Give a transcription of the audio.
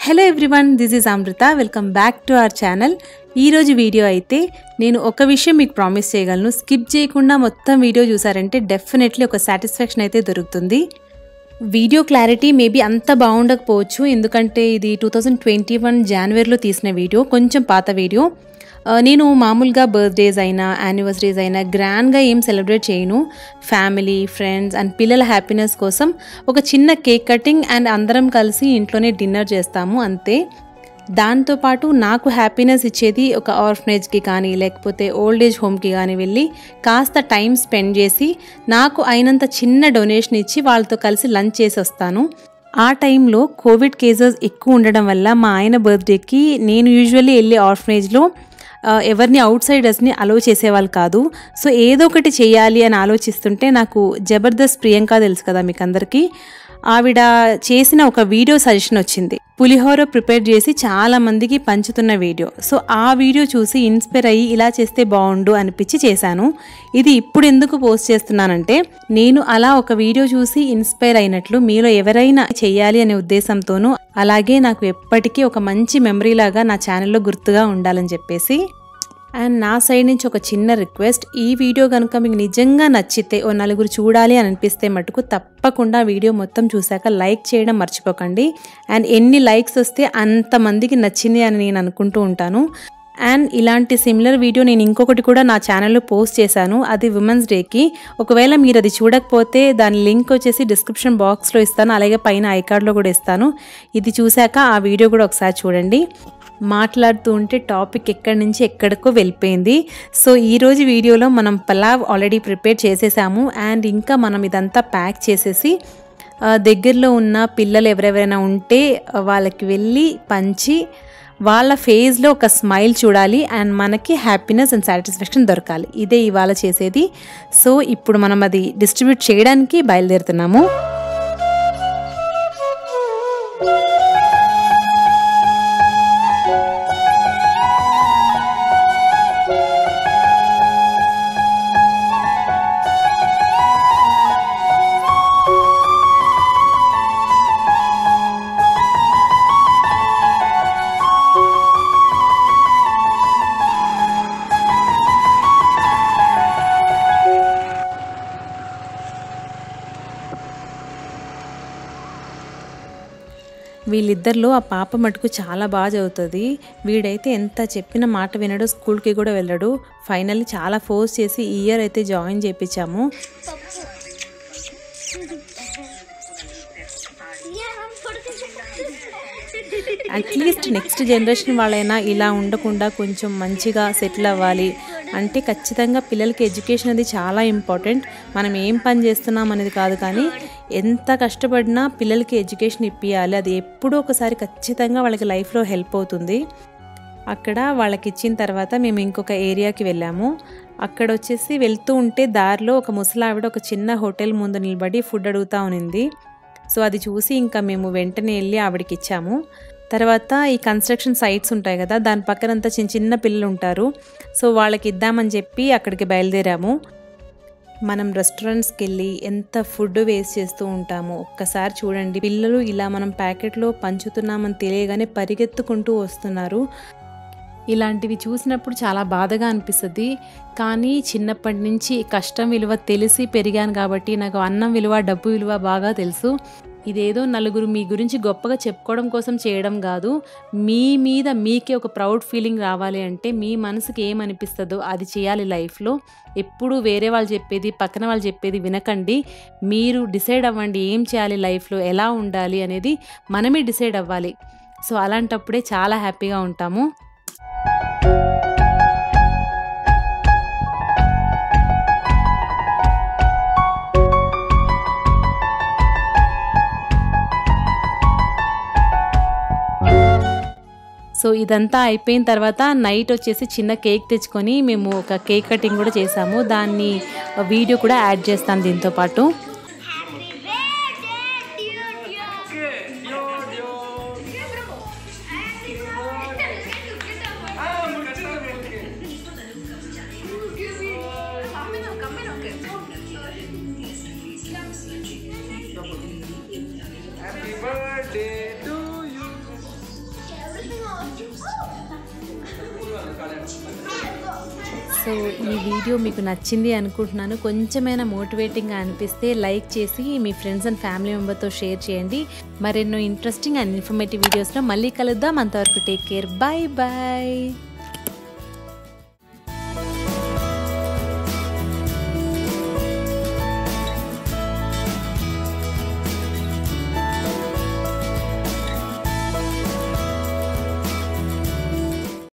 Hello everyone this is Amrutha welcome back to our channel ఈరోజు video అయితే నేను ఒక విషయం మీకు ప్రామిస్ చేయగలను స్కిప్ చేయకుండా మొత్తం వీడియో చూసారంటే డెఫినెట్లీ ఒక సాటిస్ఫాక్షన్ అయితే దొరుకుతుంది వీడియో క్లారిటీ మేబీ అంత బాగుండకపోవచ్చు ఎందుకంటే ఇది టూ థౌజండ్ ట్వంటీ వన్ జనవరిలో తీసిన వీడియో కొంచెం పాత వీడియో ఆ, నేను మామూలుగా బర్త్డేస్ అయినా యానివర్సరీస్ అయినా గ్రాండ్గా ఏం సెలబ్రేట్ చేయను ఫ్యామిలీ ఫ్రెండ్స్ అండ్ పిల్లల హ్యాపీనెస్ కోసం ఒక చిన్న కేక్ కటింగ్ అండ్ అందరం కలిసి ఇంట్లోనే డిన్నర్ చేస్తాము అంతే దాంతోపాటు నాకు హ్యాపీనెస్ ఇచ్చేది ఒక ఆర్ఫనేజ్కి కానీ లేకపోతే ఓల్డ్ ఏజ్ హోమ్కి కానీ వెళ్ళి కాస్త టైం స్పెండ్ చేసి నాకు అయినంత చిన్న డొనేషన్ ఇచ్చి వాళ్ళతో కలిసి లంచ్ చేసి వస్తాను ఆ టైంలో కోవిడ్ కేసెస్ ఎక్కువ ఉండడం వల్ల మా ఆయన బర్త్డేకి నేను యూజువల్లీ వెళ్ళే ఆర్ఫనేజ్లో ఆ, ఎవరిని అవుట్ సైడర్స్ని అలో చేసేవాళ్ళు కాదు సో ఏదో ఒకటి చేయాలి అని ఆలోచిస్తుంటే నాకు జబర్దస్త్ ప్రియాంక తెలుసు కదా మీకు అందరికీ ఆవిడ చేసిన ఒక వీడియో సజెషన్ వచ్చింది పులిహోర ప్రిపేర్ చేసి చాలా మందికి పంచుతున్న వీడియో సో ఆ వీడియో చూసి ఇన్స్పైర్ అయ్యి ఇలా చేస్తే బాగుండు అనిపించి చేశాను ఇది ఇప్పుడు ఎందుకు పోస్ట్ చేస్తున్నానంటే నేను అలా ఒక వీడియో చూసి ఇన్స్పైర్ అయినట్లు మీలో ఎవరైనా చేయాలి అనే ఉద్దేశంతోనూ అలాగే నాకు ఎప్పటికీ ఒక మంచి మెమరీ లాగా నా ఛానల్లో గుర్తుగా ఉండాలని చెప్పేసి అండ్ నా సైడ్ నుంచి ఒక చిన్న రిక్వెస్ట్ ఈ వీడియో కనుక మీకు నిజంగా నచ్చితే ఓ నలుగురు చూడాలి అని అనిపిస్తే మటుకు తప్పకుండా వీడియో మొత్తం చూశాక లైక్ చేయడం మర్చిపోకండి అండ్ ఎన్ని లైక్స్ వస్తే అంతమందికి నచ్చింది అని నేను అనుకుంటూ ఉంటాను అండ్ ఇలాంటి సిమిలర్ వీడియో నేను ఇంకొకటి కూడా నా ఛానల్లో పోస్ట్ చేశాను అది ఉమెన్స్ డేకి ఒకవేళ మీరు అది చూడకపోతే దాని లింక్ వచ్చేసి డిస్క్రిప్షన్ బాక్స్లో ఇస్తాను అలాగే పైన ఐకార్డ్లో కూడా ఇస్తాను ఇది చూశాక ఆ వీడియో కూడా ఒకసారి చూడండి మాట్లాడుతూ ఉంటే టాపిక్ ఎక్కడి నుంచి ఎక్కడికో వెళ్ళిపోయింది సో ఈరోజు వీడియోలో మనం పలావ్ ఆల్రెడీ ప్రిపేర్ చేసేసాము అండ్ ఇంకా మనం ఇదంతా ప్యాక్ చేసేసి ఆ, దగ్గరలో ఉన్న పిల్లలు ఎవరెవరైనా ఉంటే ఆ, వాళ్ళకి వెళ్ళి పంచి వాళ్ళ ఫేస్లో ఒక స్మైల్ చూడాలి అండ్ మనకి హ్యాపీనెస్ అండ్ సాటిస్ఫాక్షన్ దొరకాలి ఇదే ఇవాళ చేసేది సో ఇప్పుడు మనం అది డిస్ట్రిబ్యూట్ చేయడానికి బయలుదేరుతున్నాము వీళ్ళిద్దరిలో ఆ పాప మటుకు చాలా బాగా చదువుతుంది వీడైతే ఎంత చెప్పిన మాట వినడు స్కూల్కి కూడా వెళ్ళడు ఫైనల్లీ చాలా ఫోర్స్ చేసి ఈ ఇయర్ అయితే జాయిన్ చేయించాము అట్లీస్ట్ నెక్స్ట్ జనరేషన్ వాళ్ళైనా ఇలా ఉండకుండా కొంచెం మంచిగా సెటిల్ అవ్వాలి అంటే ఖచ్చితంగా పిల్లలకి ఎడ్యుకేషన్ అనేది చాలా ఇంపార్టెంట్ మనం ఏం పని చేస్తున్నాం అనేది కాదు కానీ ఎంత కష్టపడినా పిల్లలకి ఎడ్యుకేషన్ ఇప్పియాలి అది ఎప్పుడూ ఒకసారి ఖచ్చితంగా వాళ్ళకి లైఫ్లో హెల్ప్ అవుతుంది అక్కడ వాళ్ళకి ఇచ్చిన తర్వాత మేము ఇంకొక ఏరియాకి వెళ్ళాము అక్కడ వచ్చేసి వెళ్తూ ఉంటే దారిలో ఒక ముసలావిడ ఒక చిన్న హోటల్ ముందు నిలబడి ఫుడ్ అడుగుతా ఉనింది సో అది చూసి ఇంకా మేము వెంటనే వెళ్ళి ఆవిడకి ఇచ్చాము తర్వాత ఈ కన్స్ట్రక్షన్ సైట్స్ ఉంటాయి కదా దాని పక్కనంతా చిన్న చిన్న పిల్లలు ఉంటారు సో వాళ్ళకి ఇద్దామని చెప్పి అక్కడికి బయలుదేరాము మనం రెస్టారెంట్స్కి వెళ్ళి ఎంత ఫుడ్ వేస్ట్ చేస్తూ ఉంటామో ఒక్కసారి చూడండి పిల్లలు ఇలా మనం ప్యాకెట్లో పంచుతున్నామని తెలియగానే పరిగెత్తుకుంటూ వస్తున్నారు ఇలాంటివి చూసినప్పుడు చాలా బాధగా అనిపిస్తుంది కానీ చిన్నప్పటి నుంచి కష్టం విలువ తెలిసి పెరిగాను కాబట్టి నాకు అన్నం విలువ డబ్బు విలువ బాగా తెలుసు ఇదేదో నలుగురు మీ గురించి గొప్పగా చెప్పుకోవడం కోసం చేయడం కాదు మీ మీద మీకే ఒక ప్రౌడ్ ఫీలింగ్ రావాలి అంటే మీ మనసుకి ఏమనిపిస్తుందో అది చేయాలి లైఫ్లో ఎప్పుడు వేరే వాళ్ళు చెప్పేది పక్కన వాళ్ళు చెప్పేది వినకండి మీరు డిసైడ్ అవ్వండి ఏం చేయాలి లైఫ్లో ఎలా ఉండాలి అనేది మనమే డిసైడ్ అవ్వాలి సో అలాంటప్పుడే చాలా హ్యాపీగా ఉంటాము సో ఇదంతా అయిపోయిన తర్వాత నైట్ వచ్చేసి చిన్న కేక్ తెచ్చుకొని మేము ఒక కేక్ కటింగ్ కూడా చేసాము దాన్ని వీడియో కూడా యాడ్ చేస్తాను దీంతో పాటు Happy birthday to you. So ఈ వీడియో మీకు నచ్చింది అనుకుంటున్నాను కొంచెమైనా మోటివేటింగ్గా అనిపిస్తే లైక్ చేసి మీ ఫ్రెండ్స్ అండ్ ఫ్యామిలీ మెంబర్తో షేర్ చేయండి మరెన్నో ఇంట్రెస్టింగ్ అండ్ ఇన్ఫర్మేటివ్ వీడియోస్లో మళ్ళీ కలుద్దాం అంతవరకు టేక్ కేర్ బాయ్ బాయ్